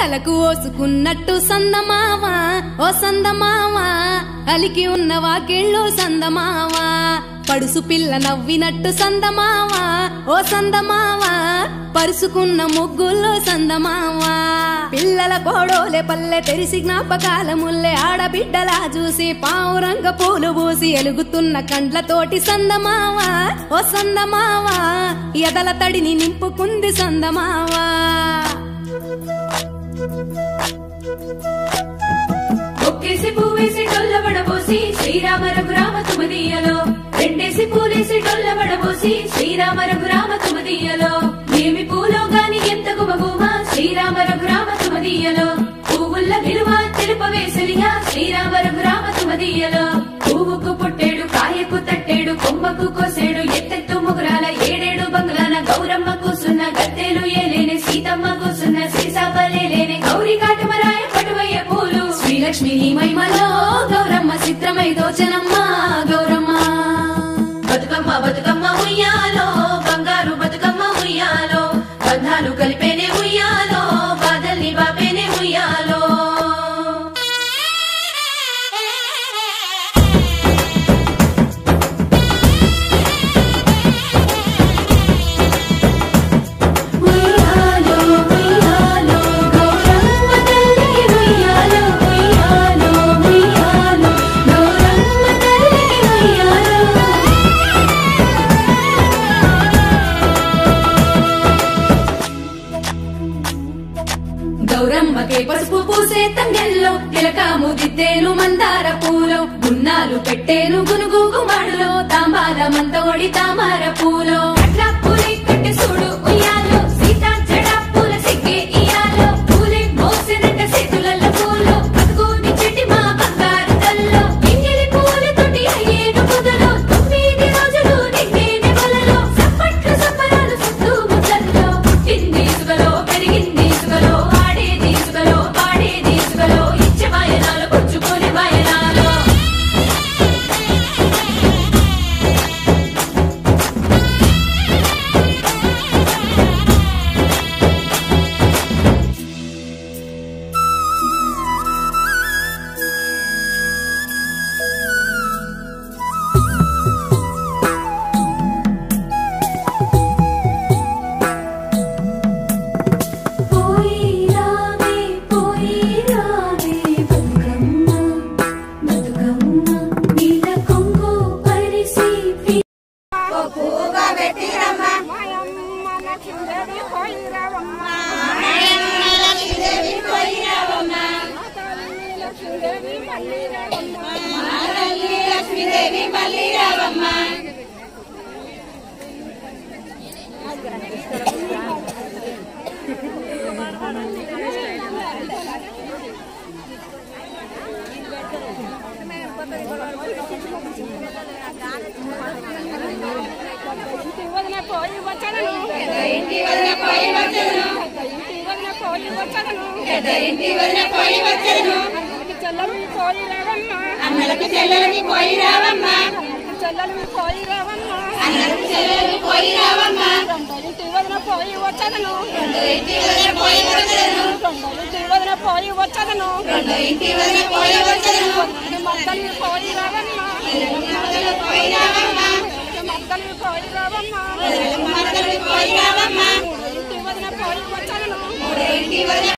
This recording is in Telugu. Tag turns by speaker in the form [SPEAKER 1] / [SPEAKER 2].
[SPEAKER 1] తలకు ఓసుకున్నట్టు సందమావా ఓ సందమావా అలికి ఉన్న వాకిళ్ళు సందమావా పడుసు పిల్ల నవ్వినట్టు సందమావా ఓ సందమావా పరుసుకున్న ముగ్గుల్లో సందమావా పిల్లల కోడోలే పల్లె తెరిసి జ్ఞాపకాల ముల్లె ఆడబిడ్డలా చూసి పావురంగ పూలు పూసి ఎలుగుతున్న కండ్లతోటి సందమావా ఓ సందమావా ఎదల తడిని నింపుకుంది సందమావా
[SPEAKER 2] ఒక్కేసి పువ్వేసి డొల్ల వడబోసి శ్రీరామ రఘురామ తుమదీయలో రెండేసి పూలేసి డొల్ల వడబోసి శ్రీరామ రఘురామ తుమదీయలో ఏమి పూలో గాని ఎంత గుమగుమ శ్రీరామ రఘురామ తుమదీయలో పువ్వుల్ల విలువ తెలుపవేసలిగా శ్రీరామ రఘురామ తుమదీయలో పువ్వుకు పుట్టేడు కాయకు తట్టేడు కొమ్మకు కోసేడు ఎత్తెత్తు ముగురాల ఏడేడు బంగ్లాల గౌరమ్మ కూసున్న గత్తెలు ఏలేని సీతమ్మ కూసున్న సీసాపలేలేని గౌరీ కాటమరాయ పటువయ్య పూలు శ్రీలక్ష్మి నీ మహిమలో గౌరమ్మ చిత్రమై దోచనమ్మ గౌరమ్మ బతుకమ్మ బతుకమ్మ ఉయ్యాలో బంగారు బతుకమ్మ ఉయ్యాలో బంధాలు కలిపేనే ఉయ్యాలో బాధల్ని బాపేనే ఉయ్యాలో ఉయ్యాలో ఉయ్యాలో గౌరమ్మ తల్లికి ఉయ్యాలో ఉయ్యాలో ఉయ్యాలో గౌరమ్మ తల్లికి ఉయ్యాలో గౌరమ్మకే పసుపు పూసే తంగెల్లో తిలకాము దిద్దేలు మందార పూలో గున్నాలు పెట్టేను గునుగు గుమాడులో తాంబాల మంతోడి తామర పూలో అట్లా పూలే కట్టె చూడు ఉయ్యాలో సీతా జడ పూల సిగ్గే ఇయాలో పూలే మోసినట్ట చేతులలో పూలో బతుకుని చెట్టి మా బంగారు తల్లో ఎంగిలి పూలతోటి అయ్యేను పొదలో తొమ్మిది రోజులు నిండేని వలలో సప్పట్లు సప్పరాలు సత్తు ముద్దల్లో పుట్టింది ఇసుకలో పెరిగింది ఇసుకలో ఆడేది ఇసుకలో పాడేది ఇసుకలో ఇచ్చే వాయనాలు పుచ్చుకునే వాయనాలు పోయి రావే పోయి రావే బతుకమ్మ బతుకమ్మ నీల కొంగు పరిసి పి-
[SPEAKER 3] ఇంటి వదిన పోయి వచ్చాను ఇంటి వదిన పోయి వచ్చాను ఇంటి వదిన పోయి వచ్చాను ఇంటి వదిన పోయి వచ్చాను అన్నలకి చెల్లెలు పోయి రావమ్మా అన్నలకి చెల్లెలకి పోయి రావమ్మా చెల్లెలు పోయి రావమ్మా అన్నలకి చెల్లెలు పోయి రావమ్మా ఇంటి వదిన పోయి వచ్చాను ఇంటి వదిన పోయి వచ్చాను ఇంటి వదిన పోయి వచ్చాను ఇంటి వదిన పోయి వచ్చాను మద్దలు పోయి రావమ్మా మద్దలు పోయి రావమ్మా మద్దలు పోయి రావమ్మా మద్దలు పోయి రావమ్మా ఇంటి వదిన పోయి వచ్చాను ఇంటి వదిన